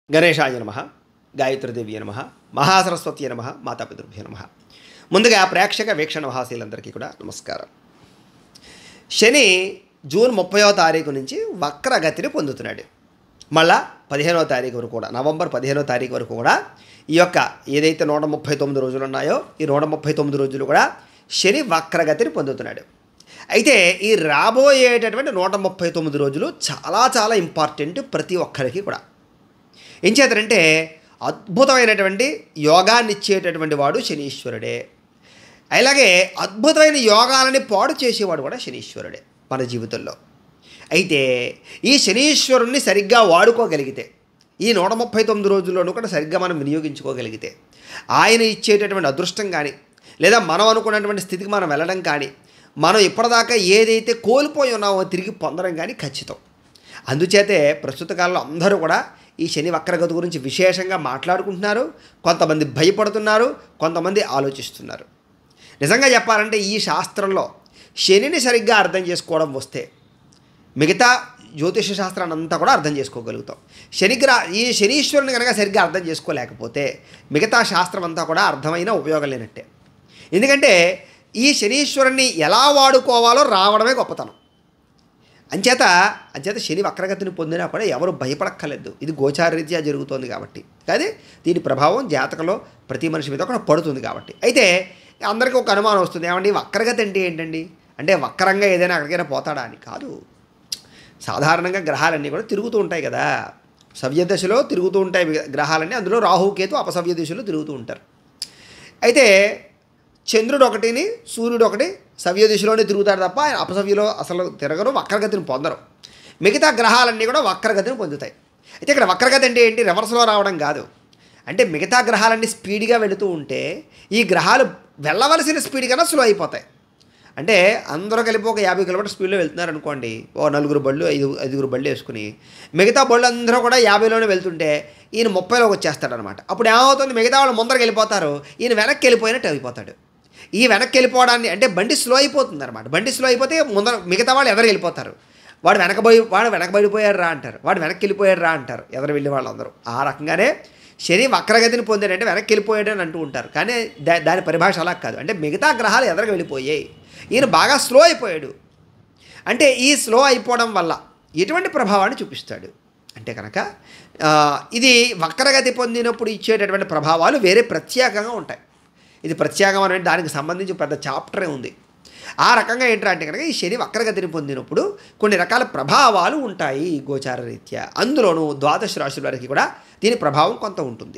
గణేశాయ నమ గాయత్రీదేవి నమ మహాసరస్వతి నమ మాతాపితృభ్య నమ ముందుగా ప్రేక్షక వీక్షణ మహాశీలందరికీ కూడా నమస్కారం శని జూన్ ముప్పయో తారీఖు నుంచి వక్రగతిని పొందుతున్నాడు మళ్ళా పదిహేనో తారీఖు వరకు కూడా నవంబర్ పదిహేనో తారీఖు వరకు కూడా ఈ యొక్క ఏదైతే నూట ముప్పై తొమ్మిది రోజులు ఉన్నాయో ఈ నూట ముప్పై తొమ్మిది రోజులు కూడా శని వక్రగతిని పొందుతున్నాడు అయితే ఈ రాబోయేటటువంటి నూట ముప్పై తొమ్మిది రోజులు చాలా చాలా ఇంపార్టెంట్ ప్రతి ఒక్కరికి కూడా ఏం చేతనంటే అద్భుతమైనటువంటి యోగాన్ని ఇచ్చేటటువంటి వాడు శనీశ్వరుడే అలాగే అద్భుతమైన యోగాలని పాడు చేసేవాడు కూడా శనీశ్వరుడే మన జీవితంలో అయితే ఈ శనీశ్వరుణ్ణి సరిగ్గా వాడుకోగలిగితే ఈ నూట ముప్పై తొమ్మిది రోజుల్లోనూ కూడా సరిగ్గా మనం వినియోగించుకోగలిగితే ఆయన ఇచ్చేటటువంటి అదృష్టం కానీ లేదా మనం అనుకున్నటువంటి స్థితికి మనం వెళ్ళడం కానీ మనం ఇప్పటిదాకా ఏదైతే కోల్పోయి ఉన్నామో తిరిగి పొందడం కానీ ఖచ్చితం అందుచేతే ప్రస్తుత కాలంలో అందరూ కూడా ఈ శని వక్రగతి గురించి విశేషంగా మాట్లాడుకుంటున్నారు కొంతమంది భయపడుతున్నారు కొంతమంది ఆలోచిస్తున్నారు నిజంగా చెప్పాలంటే ఈ శాస్త్రంలో శనిని సరిగ్గా అర్థం చేసుకోవడం వస్తే మిగతా జ్యోతిష శాస్త్రాన్ని అంతా కూడా అర్థం చేసుకోగలుగుతాం శనిగ్రహ ఈ శనీశ్వరుని కనుక సరిగ్గా అర్థం చేసుకోలేకపోతే మిగతా శాస్త్రం అంతా కూడా అర్థమైన ఉపయోగం లేనట్టే ఎందుకంటే ఈ శనీశ్వరుణ్ణి ఎలా వాడుకోవాలో రావడమే గొప్పతనం అంచేత అంచేత శని వక్రగతిని పొందినా కూడా ఎవరు భయపడక్కర్లేదు ఇది గోచారరీత్యా జరుగుతోంది కాబట్టి కానీ దీని ప్రభావం జాతకంలో ప్రతి మనిషి మీద కూడా పడుతుంది కాబట్టి అయితే అందరికీ ఒక అనుమానం వస్తుంది ఏమండి వక్రగతి అంటే ఏంటండి అంటే వక్రంగా ఏదైనా అక్కడికైనా పోతాడా అని కాదు సాధారణంగా గ్రహాలన్నీ కూడా తిరుగుతూ ఉంటాయి కదా సవ్య దశలో తిరుగుతూ ఉంటాయి గ్రహాలన్నీ అందులో రాహుకేతు అపసవ్య దిశలో తిరుగుతూ ఉంటారు అయితే చంద్రుడు ఒకటిని సూర్యుడు ఒకటి సవ్య దిశలోనే తిరుగుతాడు తప్ప ఆయన అపసవ్యలో అసలు తిరగరు వక్రగతిని పొందరు మిగతా గ్రహాలన్నీ కూడా వక్రగతిని పొందుతాయి అయితే ఇక్కడ వక్రగతి అంటే ఏంటి రివర్స్లో రావడం కాదు అంటే మిగతా గ్రహాలన్నీ స్పీడ్గా వెళుతూ ఉంటే ఈ గ్రహాలు వెళ్ళవలసిన స్పీడ్ కన్నా స్లో అయిపోతాయి అంటే అందరూ కలిపి ఒక యాభై కిలోమీటర్ స్పీడ్లో వెళ్తున్నారు అనుకోండి ఓ నలుగురు బళ్ళు ఐదు ఐదుగురు బళ్ళు వేసుకుని మిగతా బళ్ళు అందరూ కూడా యాభైలోనే వెళ్తుంటే ఈయన ముప్పైలోకి వచ్చేస్తాడనమాట అప్పుడు ఏమవుతుంది మిగతా వాళ్ళు ముందరకు వెళ్ళిపోతారు ఈయన వెనక్కి వెళ్ళిపోయినట్టు అయిపోతాడు ఈ వెనక్కి వెళ్ళిపోవడాన్ని అంటే బండి స్లో అయిపోతుంది అనమాట బండి స్లో అయిపోతే ముందర మిగతా వాళ్ళు ఎవరు వెళ్ళిపోతారు వాడు వెనకబోయి వాడు వెనకబడిపోయాడు రా అంటారు వాడు వెనక్కి వెళ్ళిపోయాడు రా అంటారు ఎవరు వెళ్ళే వాళ్ళందరూ ఆ రకంగానే శని వక్రగతిని పొందాడంటే వెనక్కి వెళ్ళిపోయాడు అని అంటూ ఉంటారు కానీ దా దాని పరిభాష అలా కాదు అంటే మిగతా గ్రహాలు ఎదరకు వెళ్ళిపోయాయి ఈయన బాగా స్లో అయిపోయాడు అంటే ఈ స్లో అయిపోవడం వల్ల ఎటువంటి ప్రభావాన్ని చూపిస్తాడు అంటే కనుక ఆ, ఇది వక్రగతి పొందినప్పుడు ఇచ్చేటటువంటి ప్రభావాలు వేరే ప్రత్యేకంగా ఉంటాయి ఇది ప్రత్యేకం అనే దానికి సంబంధించి పెద్ద చాప్టరే ఉంది ఆ రకంగా ఏంటంటే అంటే కనుక ఈ శని వక్రగతిని పొందినప్పుడు కొన్ని రకాల ప్రభావాలు ఉంటాయి ఈ గోచార రీత్యా అందులోనూ ద్వాదశ రాశుల వారికి కూడా దీని ప్రభావం కొంత ఉంటుంది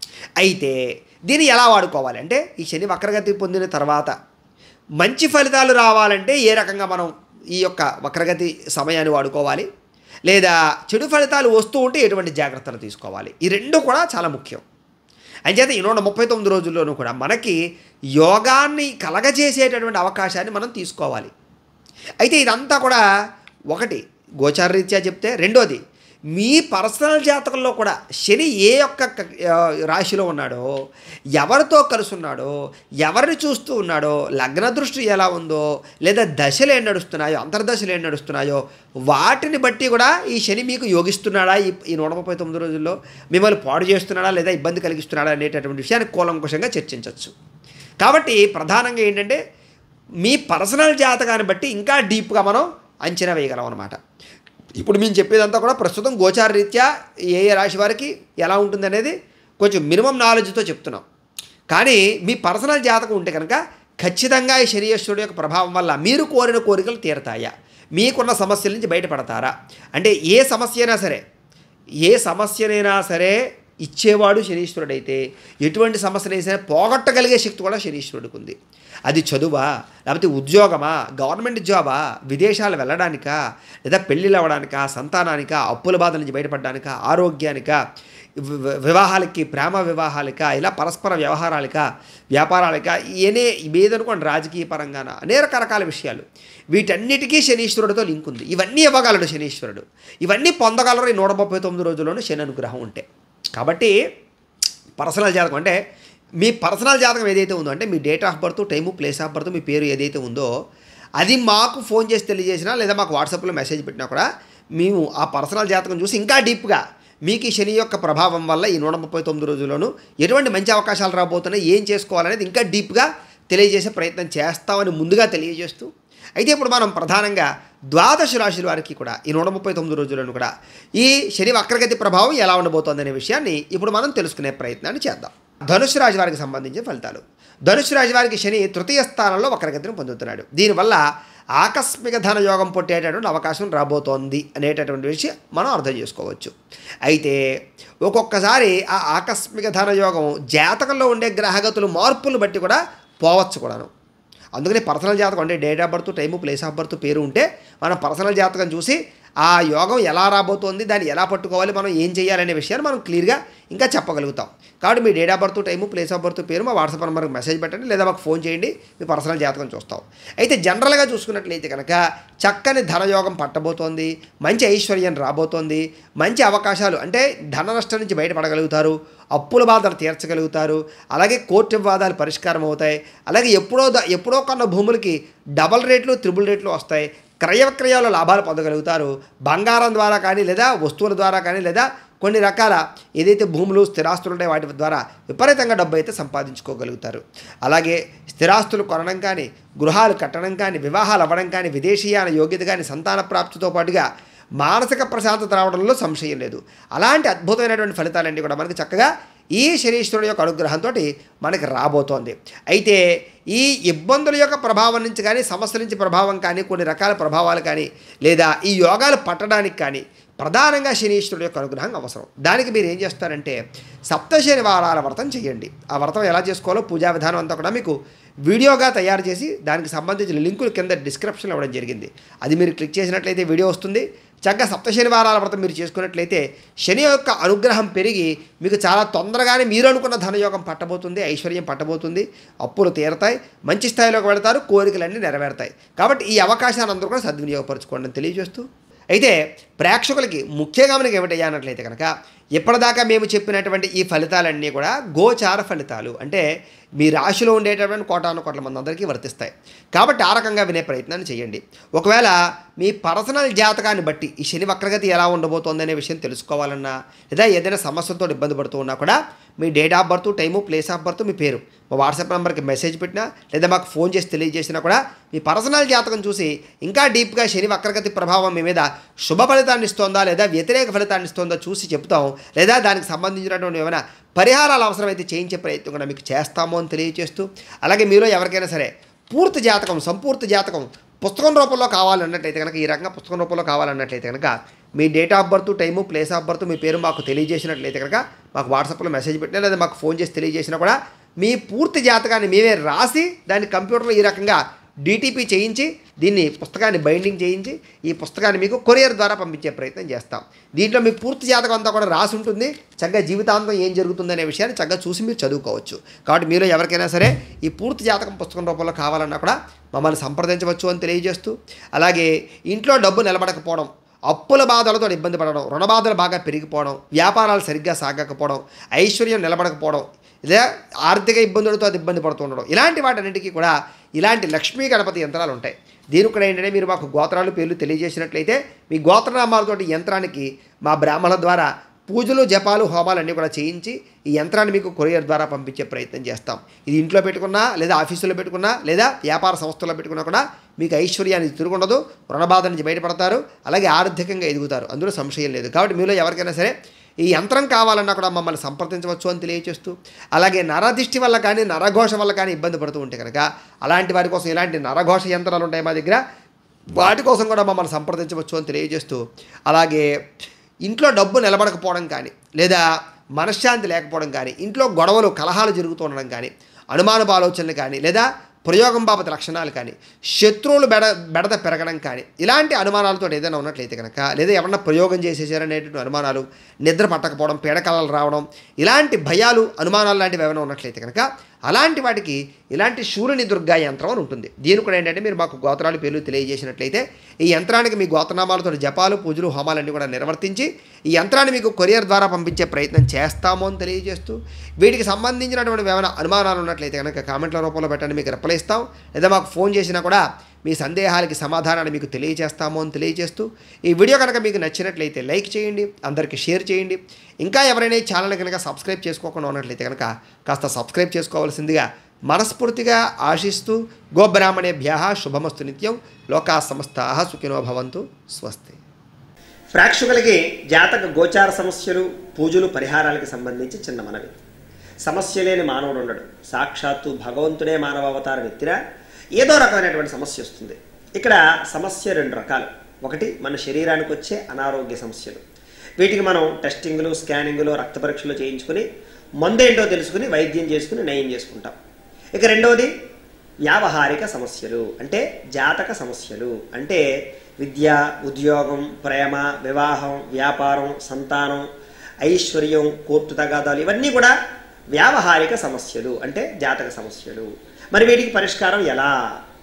అయితే దీన్ని ఎలా వాడుకోవాలి అంటే ఈ శని వక్రగతి పొందిన తర్వాత మంచి ఫలితాలు రావాలంటే ఏ రకంగా మనం ఈ యొక్క వక్రగతి సమయాన్ని వాడుకోవాలి లేదా చెడు ఫలితాలు వస్తూ ఉంటే ఎటువంటి జాగ్రత్తలు తీసుకోవాలి ఈ రెండు కూడా చాలా ముఖ్యం అంచేత ఈ నూట ముప్పై తొమ్మిది రోజుల్లోనూ కూడా మనకి యోగాన్ని కలగజేసేటటువంటి అవకాశాన్ని మనం తీసుకోవాలి అయితే ఇదంతా కూడా ఒకటి గోచార రీత్యా చెప్తే రెండోది మీ పర్సనల్ జాతకంలో కూడా శని ఏ యొక్క క- ఆ, రాశిలో ఉన్నాడో ఎవరితో కలిసి ఉన్నాడో ఎవరిని చూస్తూ ఉన్నాడో లగ్న దృష్టి ఎలా ఉందో లేదా దశలు ఏం నడుస్తున్నాయో అంతర్దశలు ఏం నడుస్తున్నాయో వాటిని బట్టి కూడా ఈ శని మీకు యోగిస్తున్నాడా ఈ ఈ నూట ముప్పై తొమ్మిది రోజుల్లో మిమ్మల్ని పాడు చేస్తున్నాడా లేదా ఇబ్బంది కలిగిస్తున్నాడా అనేటటువంటి విషయాన్ని కూలంకుషంగా చర్చించవచ్చు కాబట్టి ప్రధానంగా ఏంటంటే మీ పర్సనల్ జాతకాన్ని బట్టి ఇంకా డీప్గా మనం అంచనా వేయగలం అనమాట ఇప్పుడు మేము చెప్పేదంతా కూడా ప్రస్తుతం గోచార రీత్యా ఏ ఏ రాశి వారికి ఎలా ఉంటుంది అనేది కొంచెం మినిమం నాలెడ్జ్తో చెప్తున్నాం కానీ మీ పర్సనల్ జాతకం ఉంటే కనుక ఖచ్చితంగా ఈ శనీశ్వరుడు యొక్క ప్రభావం వల్ల మీరు కోరిన కోరికలు తీరతాయా మీకున్న సమస్యల నుంచి బయటపడతారా అంటే ఏ సమస్య అయినా సరే ఏ సమస్యనైనా సరే ఇచ్చేవాడు శనీశ్వరుడైతే ఎటువంటి సమస్యనైనా సరే పోగొట్టగలిగే శక్తి కూడా శనీశ్వరుడికి ఉంది అది చదువా లేకపోతే ఉద్యోగమా గవర్నమెంట్ జాబా విదేశాలు వెళ్ళడానికా లేదా పెళ్ళిళ్ళు అవ్వడానికా సంతానానికా అప్పుల బాధ నుంచి బయటపడడానికా ఆరోగ్యానికా వి- వి- వివాహాలకి ప్రేమ వివాహాలకా ఇలా పరస్పర వ్యవహారాలకా వ్యాపారాలకా ఏనే ఏదనుకోండి రాజకీయ పరంగాన అనేక రకాల విషయాలు వీటన్నిటికీ శనీశ్వరుడితో లింక్ ఉంది ఇవన్నీ ఇవ్వగలడు శనీశ్వరుడు ఇవన్నీ పొందగలరు ఈ నూట ముప్పై తొమ్మిది రోజుల్లోనూ శని అనుగ్రహం ఉంటే కాబట్టి పర్సనల్ జాతకం అంటే మీ పర్సనల్ జాతకం ఏదైతే ఉందో అంటే మీ date of birth time place of birth మీ పేరు ఏదైతే ఉందో అది మాకు ఫోన్ చేసి తెలియజేసినా లేదా మాకు వాట్సాప్లో మెసేజ్ పెట్టినా కూడా మేము ఆ పర్సనల్ జాతకం చూసి ఇంకా డీప్గా మీకు ఈ శని యొక్క ప్రభావం వల్ల ఈ నూట ముప్పై తొమ్మిది రోజుల్లోనూ ఎటువంటి మంచి అవకాశాలు రాబోతున్నాయి ఏం చేసుకోవాలనేది ఇంకా డీప్గా తెలియజేసే ప్రయత్నం చేస్తామని ముందుగా తెలియజేస్తూ అయితే ఇప్పుడు మనం ప్రధానంగా ద్వాదశ రాశుల వారికి కూడా ఈ నూట ముప్పై తొమ్మిది రోజులను కూడా ఈ శని వక్రగతి ప్రభావం ఎలా ఉండబోతోంది అనే విషయాన్ని ఇప్పుడు మనం తెలుసుకునే ప్రయత్నాన్ని చేద్దాం ధనుసు రాశి వారికి సంబంధించిన ఫలితాలు ధనుసు రాశి వారికి శని తృతీయ స్థానంలో వక్రగతిని పొందుతున్నాడు దీనివల్ల ఆకస్మిక ధన యోగం పొట్టేటటువంటి అవకాశం రాబోతోంది అనేటటువంటి విషయం మనం అర్థం చేసుకోవచ్చు అయితే ఒక్కొక్కసారి ఆ ఆకస్మిక ధన యోగం జాతకంలో ఉండే గ్రహగతులు మార్పులు బట్టి కూడా పోవచ్చు కూడాను అందుకని పర్సనల్ జాతకం అంటే date of birth time place of birth పేరు ఉంటే మనం పర్సనల్ జాతకం చూసి ఆ యోగం ఎలా రాబోతోంది దాన్ని ఎలా పట్టుకోవాలి మనం ఏం చేయాలనే విషయాన్ని మనం క్లియర్గా ఇంకా చెప్పగలుగుతాం కాబట్టి మీ date of birth time place of birth పేరు మా వాట్సాప్ నెంబర్కి మెసేజ్ పెట్టండి లేదా మాకు ఫోన్ చేయండి మీ పర్సనల్ జాతకం చూస్తాం అయితే జనరల్గా చూసుకున్నట్లయితే కనుక చక్కని ధనయోగం పట్టబోతోంది మంచి ఐశ్వర్యం రాబోతోంది మంచి అవకాశాలు అంటే ధన నష్టం నుంచి బయటపడగలుగుతారు అప్పుల బాధలు తీర్చగలుగుతారు అలాగే కోర్టు వివాదాలు పరిష్కారం అవుతాయి అలాగే ఎప్పుడో ద- ఎప్పుడో కొన్న భూములకి డబల్ రేట్లు త్రిబుల్ రేట్లు వస్తాయి క్రయ విక్రయాల్లో లాభాలు పొందగలుగుతారు బంగారం ద్వారా కానీ లేదా వస్తువుల ద్వారా కానీ లేదా కొన్ని రకాల ఏదైతే భూములు స్థిరాస్తులు ఉంటాయో వాటి ద్వారా విపరీతంగా డబ్బు అయితే సంపాదించుకోగలుగుతారు అలాగే స్థిరాస్తులు కొనడం కానీ గృహాలు కట్టడం కానీ వివాహాలు అవ్వడం కానీ విదేశీయాన యోగ్యత కానీ సంతాన ప్రాప్తితో పాటుగా మానసిక ప్రశాంతత రావడంలో సంశయం లేదు అలాంటి అద్భుతమైనటువంటి ఫలితాలన్నీ కూడా మనకి చక్కగా ఈ శనీశ్వరుడు యొక్క అనుగ్రహంతో మనకి రాబోతోంది అయితే ఈ ఇబ్బందుల యొక్క ప్రభావం నుంచి కానీ సమస్యల నుంచి ప్రభావం కానీ కొన్ని రకాల ప్రభావాలు కానీ లేదా ఈ యోగాలు పట్టడానికి కానీ ప్రధానంగా శనీశ్వరుడు యొక్క అనుగ్రహం అవసరం దానికి మీరు ఏం చేస్తారంటే సప్తశని వారాల వ్రతం చేయండి ఆ వ్రతం ఎలా చేసుకోవాలో పూజా విధానం అంతా కూడా మీకు వీడియోగా తయారు చేసి దానికి సంబంధించిన లింకులు కింద డిస్క్రిప్షన్లో ఇవ్వడం జరిగింది అది మీరు క్లిక్ చేసినట్లయితే వీడియో వస్తుంది చక్కగా సప్త శనివారాల వ్రతం మీరు చేసుకున్నట్లయితే శని యొక్క అనుగ్రహం పెరిగి మీకు చాలా తొందరగానే మీరు అనుకున్న ధనయోగం పట్టబోతుంది ఐశ్వర్యం పట్టబోతుంది అప్పులు తీరతాయి మంచి స్థాయిలోకి వెళతారు కోరికలన్నీ నెరవేరుతాయి కాబట్టి ఈ అవకాశాన్ని అందరూ కూడా సద్వినియోగపరచుకోండి అని తెలియజేస్తూ అయితే ప్రేక్షకులకి ముఖ్యంగా మనకి ఏమిటయ్యా అన్నట్లయితే కనుక ఇప్పటిదాకా మేము చెప్పినటువంటి ఈ ఫలితాలన్నీ కూడా గోచార ఫలితాలు అంటే మీ రాశిలో ఉండేటటువంటి కోటాను కోట్ల మంది అందరికీ వర్తిస్తాయి కాబట్టి ఆ రకంగా వినే ప్రయత్నాన్ని చేయండి ఒకవేళ మీ పర్సనల్ జాతకాన్ని బట్టి ఈ శని వక్రగతి ఎలా ఉండబోతోంది అనే విషయం తెలుసుకోవాలన్నా లేదా ఏదైనా సమస్యలతో ఇబ్బంది పడుతూ ఉన్నా కూడా మీ date of birth time place of birth మీ పేరు మా వాట్సాప్ నెంబర్కి మెసేజ్ పెట్టినా లేదా మాకు ఫోన్ చేసి తెలియజేసినా కూడా మీ పర్సనల్ జాతకం చూసి ఇంకా డీప్గా శని వక్రగతి ప్రభావం మీ మీద శుభ ఫలితాన్ని ఇస్తోందా లేదా వ్యతిరేక ఫలితాన్ని ఇస్తోందా చూసి చెప్తాం లేదా దానికి సంబంధించినటువంటి ఏమైనా పరిహారాలు అవసరమైతే చేయించే ప్రయత్నం కూడా మీకు చేస్తాము అని తెలియజేస్తూ అలాగే మీలో ఎవరికైనా సరే పూర్తి జాతకం సంపూర్తి జాతకం పుస్తకం రూపంలో కావాలన్నట్లయితే కనుక ఈ రకంగా పుస్తకం రూపంలో కావాలన్నట్లయితే కనుక మీ date of birth time place of birth మీ పేరు మాకు తెలియజేసినట్లయితే కనుక మాకు వాట్సాప్లో మెసేజ్ పెట్టినా లేదా మాకు ఫోన్ చేసి తెలియజేసినా కూడా మీ పూర్తి జాతకాన్ని మేమే రాసి దాన్ని కంప్యూటర్లో ఈ రకంగా డిటిపి చేయించి దీన్ని పుస్తకాన్ని బైండింగ్ చేయించి ఈ పుస్తకాన్ని మీకు కొరియర్ ద్వారా పంపించే ప్రయత్నం చేస్తాం దీంట్లో మీ పూర్తి జాతకం అంతా కూడా రాసి ఉంటుంది చక్కగా జీవితాంతం ఏం జరుగుతుందనే విషయాన్ని చక్కగా చూసి మీరు చదువుకోవచ్చు కాబట్టి మీరు ఎవరికైనా సరే ఈ పూర్తి జాతకం పుస్తకం రూపంలో కావాలన్నా కూడా మమ్మల్ని సంప్రదించవచ్చు అని తెలియజేస్తూ అలాగే ఇంట్లో డబ్బు నిలబడకపోవడం అప్పుల బాధలతో ఇబ్బంది పడడం రుణ బాధలు బాగా పెరిగిపోవడం వ్యాపారాలు సరిగ్గా సాగకపోవడం ఐశ్వర్యం నిలబడకపోవడం లేదా ఆర్థిక ఇబ్బందులతో అది ఇబ్బంది పడుతూ ఉండడం ఇలాంటి వాటన్నిటికీ కూడా ఇలాంటి లక్ష్మీ గణపతి యంత్రాలు ఉంటాయి దీని కూడా ఏంటంటే మీరు మాకు గోత్రాలు పేర్లు తెలియజేసినట్లయితే మీ గోత్రనామాలతోటి యంత్రానికి మా బ్రాహ్మణుల ద్వారా పూజలు జపాలు హోమాలు అన్నీ కూడా చేయించి ఈ యంత్రాన్ని మీకు కొరియర్ ద్వారా పంపించే ప్రయత్నం చేస్తాం ఇది ఇంట్లో పెట్టుకున్నా లేదా ఆఫీసులో పెట్టుకున్నా లేదా వ్యాపార సంస్థల్లో పెట్టుకున్నా కూడా మీకు ఐశ్వర్యాన్ని తిరుగుండదు రుణబాధ నుంచి బయటపడతారు అలాగే ఆర్థికంగా ఎదుగుతారు అందులో సంశయం లేదు కాబట్టి మీలో ఎవరికైనా సరే ఈ యంత్రం కావాలన్నా కూడా మమ్మల్ని సంప్రదించవచ్చు అని తెలియచేస్తూ అలాగే నరదిష్టి వల్ల కానీ నరఘోష వల్ల కానీ ఇబ్బంది పడుతూ ఉంటే కనుక అలాంటి వారి కోసం ఇలాంటి నరఘోష యంత్రాలు ఉంటాయి మా దగ్గర వాటి కోసం కూడా మమ్మల్ని సంప్రదించవచ్చు అని తెలియజేస్తూ అలాగే ఇంట్లో డబ్బు నిలబడకపోవడం కానీ లేదా మనశ్శాంతి లేకపోవడం కానీ ఇంట్లో గొడవలు కలహాలు జరుగుతూ ఉండడం కానీ అనుమానపు ఆలోచనలు కానీ లేదా ప్రయోగం బాబత లక్షణాలు కానీ శత్రువులు బెడ బెడద పెరగడం కానీ ఇలాంటి అనుమానాలతో ఏదైనా ఉన్నట్లయితే కనుక లేదా ఎవరన్నా ప్రయోగం చేసేసారనేటువంటి అనుమానాలు నిద్ర పట్టకపోవడం పీడకలలు రావడం ఇలాంటి భయాలు అనుమానాలు లాంటివి ఏమైనా ఉన్నట్లయితే కనుక అలాంటి వాటికి ఇలాంటి శూరుని దుర్గా యంత్రం అని ఉంటుంది దీని కూడా ఏంటంటే మీరు మాకు గోత్రాలు పేర్లు తెలియజేసినట్లయితే ఈ యంత్రానికి మీ గోత్రనామాలతో జపాలు పూజలు హోమాలన్నీ కూడా నిర్వర్తించి ఈ యంత్రాన్ని మీకు కొరియర్ ద్వారా పంపించే ప్రయత్నం చేస్తాము అని తెలియజేస్తూ వీటికి సంబంధించినటువంటి ఏమైనా అనుమానాలు ఉన్నట్లయితే కనుక కామెంట్ల రూపంలో పెట్టండి మీకు రిప్లై ఇస్తాం లేదా మాకు ఫోన్ చేసినా కూడా మీ సందేహాలకి సమాధానాన్ని మీకు తెలియజేస్తాము అని తెలియజేస్తూ ఈ వీడియో కనుక మీకు నచ్చినట్లయితే లైక్ చేయండి అందరికీ షేర్ చేయండి ఇంకా ఎవరైనా ఈ ఛానల్ కనుక సబ్స్క్రైబ్ చేసుకోకుండా ఉన్నట్లయితే కనుక కాస్త సబ్స్క్రైబ్ చేసుకోవాల్సిందిగా మనస్ఫూర్తిగా ఆశిస్తూ గోబ్రాహ్మణేభ్య శుభమస్తు నిత్యం లోకా సమస్తా సుఖినో భవంతు స్వస్తి ప్రేక్షకులకి జాతక గోచార సమస్యలు పూజలు పరిహారాలకు సంబంధించి చిన్న మనవి సమస్య లేని మానవుడు ఉండడు సాక్షాత్తు భగవంతుడే మానవ అవతారం ఎత్తినా ఏదో రకమైనటువంటి సమస్య వస్తుంది ఇక్కడ సమస్య రెండు రకాలు ఒకటి మన శరీరానికి వచ్చే అనారోగ్య సమస్యలు వీటికి మనం టెస్టింగ్లు స్కానింగ్లు రక్త పరీక్షలు చేయించుకుని మందేంటో తెలుసుకుని వైద్యం చేసుకుని నయం చేసుకుంటాం ఇక రెండవది వ్యావహారిక సమస్యలు అంటే జాతక సమస్యలు అంటే విద్య ఉద్యోగం ప్రేమ వివాహం వ్యాపారం సంతానం ఐశ్వర్యం కోర్టు తగాదాలు ఇవన్నీ కూడా వ్యావహారిక సమస్యలు అంటే జాతక సమస్యలు మరి వీటికి పరిష్కారం ఎలా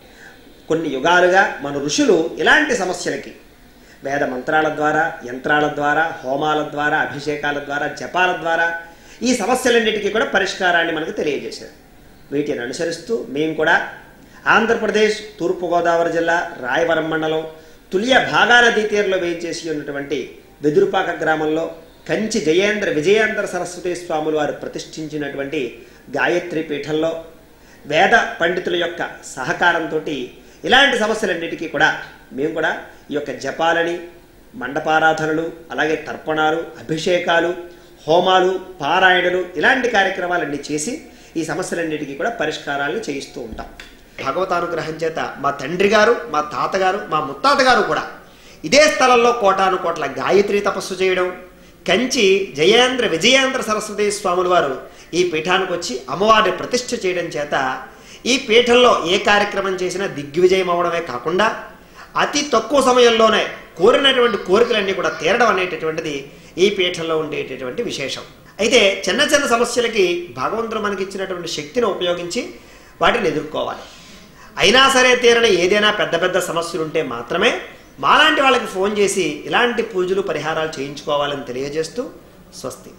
కొన్ని యుగాలుగా మన ఋషులు ఇలాంటి సమస్యలకి వేద మంత్రాల ద్వారా యంత్రాల ద్వారా హోమాల ద్వారా అభిషేకాల ద్వారా జపాల ద్వారా ఈ సమస్యలన్నిటికీ కూడా పరిష్కారాన్ని మనకు తెలియజేశారు వీటిని అనుసరిస్తూ మేము కూడా ఆంధ్రప్రదేశ్ తూర్పుగోదావరి జిల్లా రాయవరం మండలం తులియ భాగా నదీ తీరంలో వేయించేసి ఉన్నటువంటి వెదురుపాక గ్రామంలో కంచి జయేంద్ర విజయేంద్ర సరస్వతి స్వాములు వారు ప్రతిష్ఠించినటువంటి గాయత్రి పీఠంలో వేద పండితుల యొక్క సహకారంతో ఇలాంటి సమస్యలన్నిటికీ కూడా మేము కూడా ఈ యొక్క జపాలని మండపారాధనలు అలాగే తర్పణాలు అభిషేకాలు హోమాలు పారాయణలు ఇలాంటి కార్యక్రమాలన్నీ చేసి ఈ సమస్యలన్నిటికీ కూడా పరిష్కారాలను చేయిస్తూ ఉంటాం భగవతానుగ్రహం చేత మా తండ్రి గారు మా తాతగారు మా ముత్తాత గారు కూడా ఇదే స్థలంలో కోటాను కోట్ల గాయత్రి తపస్సు చేయడం కంచి జయేంద్ర విజయేంద్ర సరస్వతి స్వాముల వారు ఈ పీఠానికి వచ్చి అమ్మవారిని ప్రతిష్ఠ చేయడం చేత ఈ పీఠంలో ఏ కార్యక్రమం చేసినా దిగ్విజయం అవడమే కాకుండా అతి తక్కువ సమయంలోనే కోరినటువంటి కోరికలన్నీ కూడా తీరడం అనేటటువంటిది ఈ పీఠంలో ఉండేటటువంటి విశేషం అయితే చిన్న చిన్న సమస్యలకి భగవంతుడు మనకి ఇచ్చినటువంటి శక్తిని ఉపయోగించి వాటిని ఎదుర్కోవాలి అయినా సరే తీరని ఏదైనా పెద్ద పెద్ద సమస్యలు ఉంటే మాత్రమే మాలాంటి వాళ్ళకి ఫోన్ చేసి ఇలాంటి పూజలు పరిహారాలు చేయించుకోవాలని తెలియజేస్తూ స్వస్తి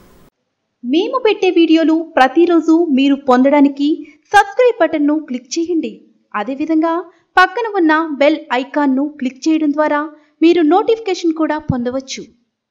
మేము పెట్టే వీడియోలు ప్రతిరోజు మీరు పొందడానికి సబ్స్క్రైబ్ బటన్ను క్లిక్ చేయండి అదేవిధంగా పక్కన ఉన్న బెల్ ఐకాన్ను క్లిక్ చేయడం ద్వారా మీరు నోటిఫికేషన్ కూడా పొందవచ్చు